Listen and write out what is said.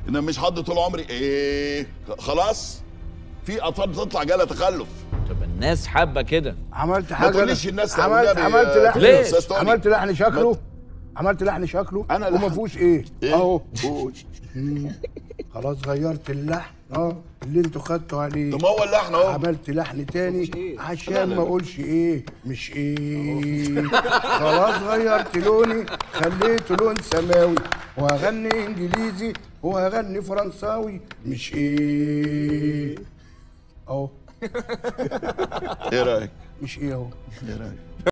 ان مش هقضي طول عمري ايه خلاص في اطفال بتطلع جالها تخلف طب الناس حابه كده عملت حاجه تقوليش أنا- الناس عملت والنبي عملت يا لحن ليه؟ أستاذ توني. عملت لحن شكله ما- عملت لحن شكله أنا وما لحن. فيهوش ايه إيه؟ اهو قول. خلاص غيرت اللحن اه اللي انتوا خدتوا عليه طب ما هو اللحن اهو عملت لحن تاني عشان ما اقولش ايه مش ايه خلاص غيرت لوني خليته لون سماوي وهغني انجليزي وهغني فرنساوي مش ايه اهو ايه رايك مش ايه اهو ايه رايك